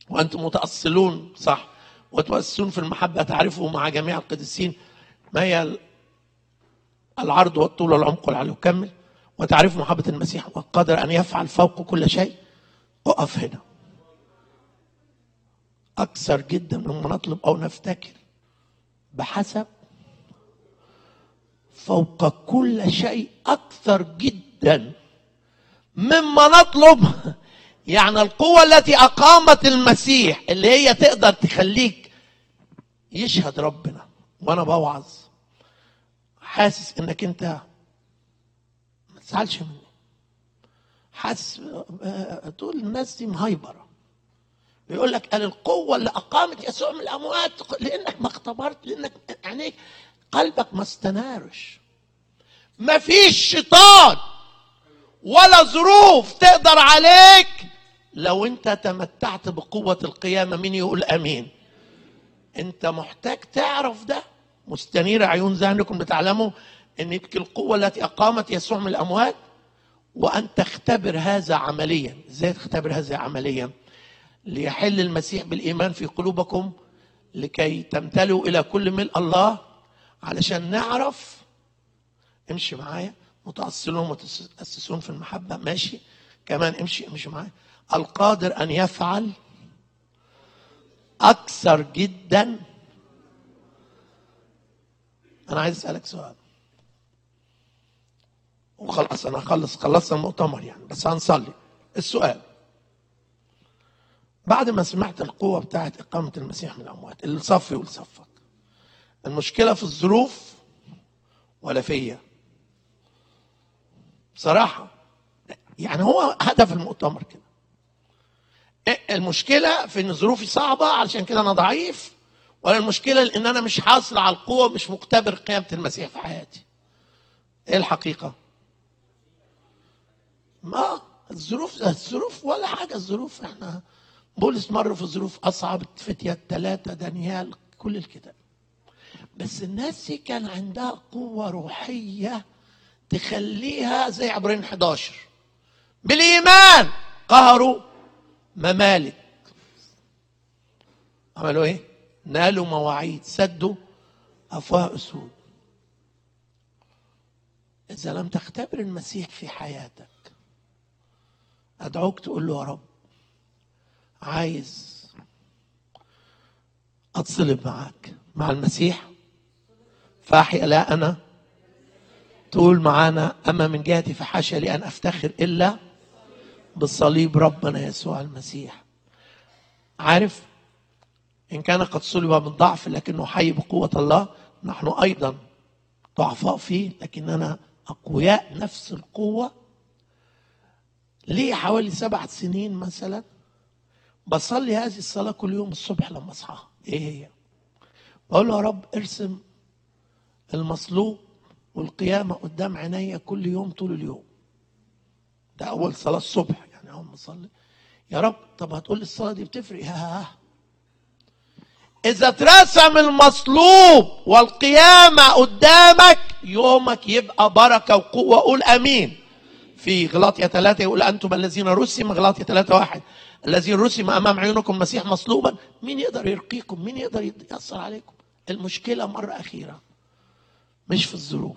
وأنتم متأصلون صح وتؤسسون في المحبة تعرفوا مع جميع القديسين ما هي العرض والطول والعمق والعلو وكمل وتعرفوا محبة المسيح والقادر أن يفعل فوق كل شيء أقف هنا أكثر جدا مما نطلب أو نفتكر بحسب فوق كل شيء أكثر جدا مما نطلب يعني القوة التي أقامت المسيح اللي هي تقدر تخليك يشهد ربنا وأنا بوعظ حاسس إنك أنت ما تزعلش مني حاسس آه، تقول الناس دي مهيبره بيقول لك قال القوة اللي أقامت يسوع من الأموات لأنك ما اختبرت لأنك عينيك قلبك ما استنارش ما فيش شيطان ولا ظروف تقدر عليك لو انت تمتعت بقوة القيامة مين يقول امين انت محتاج تعرف ده مستنير عيون ذهنكم بتعلموا ان يمكن القوة التي اقامت يسوع من الاموات وان تختبر هذا عمليا ازاي تختبر هذا عمليا ليحل المسيح بالايمان في قلوبكم لكي تمتلئوا الى كل ملء الله علشان نعرف امشي معايا متأصلون متأسسون في المحبة ماشي كمان امشي امشي معايا القادر أن يفعل أكثر جدا أنا عايز أسألك سؤال وخلاص أنا خلص خلصنا المؤتمر يعني بس هنصلي السؤال بعد ما سمعت القوة بتاعت إقامة المسيح من الأموات اللي صفي واللي صفك المشكلة في الظروف ولا فيا بصراحة يعني هو هدف المؤتمر كده إيه المشكلة في ان ظروفي صعبة علشان كده انا ضعيف ولا المشكلة ان انا مش حاصل على القوة مش مختبر قيامة المسيح في حياتي ايه الحقيقة ما الظروف الظروف ولا حاجة الظروف احنا بولس مر في ظروف اصعب الفتية الثلاثة دانيال كل الكتاب بس الناس دي كان عندها قوة روحية تخليها زي عبرين 11 بالإيمان قهروا ممالك عملوا ايه؟ نالوا مواعيد سدوا أفواه أسود إذا لم تختبر المسيح في حياتك أدعوك تقول له يا رب عايز أتصلب معاك مع المسيح فاحي لا أنا تقول معانا أما من جهتي فحاشا لي أن أفتخر إلا بالصليب ربنا يسوع المسيح عارف إن كان قد صلب من ضعف لكنه حي بقوة الله نحن أيضا ضعفاء فيه لكننا أقوياء نفس القوة ليه حوالي سبع سنين مثلا بصلي هذه الصلاة كل يوم الصبح لما أصحى إيه هي؟ بقول له يا رب ارسم المصلوب والقيامة قدام عينيا كل يوم طول اليوم ده أول صلاة الصبح يعني أول ما أصلي يا رب طب هتقول لي الصلاة دي بتفرق ها إذا اترسم المصلوب والقيامة قدامك يومك يبقى بركة وقوة قول أمين في غلاطية ثلاثة يقول أنتم الذين رسم غلاطية ثلاثة واحد الذين رسم أمام عيونكم مسيح مصلوبا مين يقدر يرقيكم مين يقدر يأثر عليكم المشكلة مرة أخيرة مش في الظروف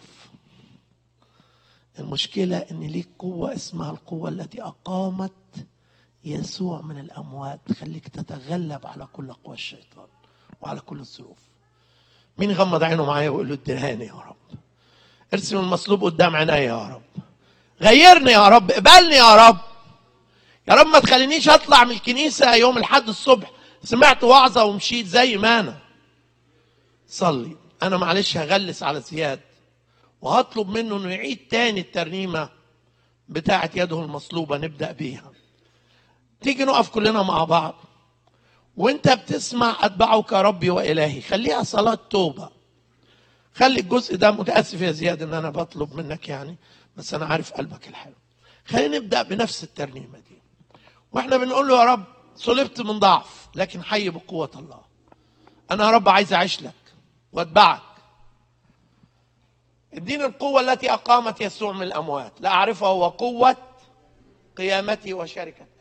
المشكلة إن ليك قوة اسمها القوة التي أقامت يسوع من الأموات تخليك تتغلب على كل قوى الشيطان وعلى كل الظروف مين غمض عينه معايا ويقول له ادهاني يا رب ارسم المصلوب قدام عيني يا رب غيرني يا رب اقبلني يا رب يا رب ما تخلينيش اطلع من الكنيسة يوم الحد الصبح سمعت وعظة ومشيت زي ما انا صلي انا معلش هغلس على زياد وهطلب منه انه يعيد تاني الترنيمة بتاعة يده المصلوبة نبدأ بيها تيجي نقف كلنا مع بعض وانت بتسمع اتبعك ربي والهي خليها صلاة توبة خلي الجزء ده متأسف يا زياد ان انا بطلب منك يعني بس انا عارف قلبك الحلو خلينا نبدأ بنفس الترنيمة دي واحنا بنقول له يا رب صلبت من ضعف لكن حي بقوة الله انا يا رب عايز اعيش لك واتبعك اديني القوة التي أقامت يسوع من الأموات لا أعرفها هو قوة قيامتي وشركتي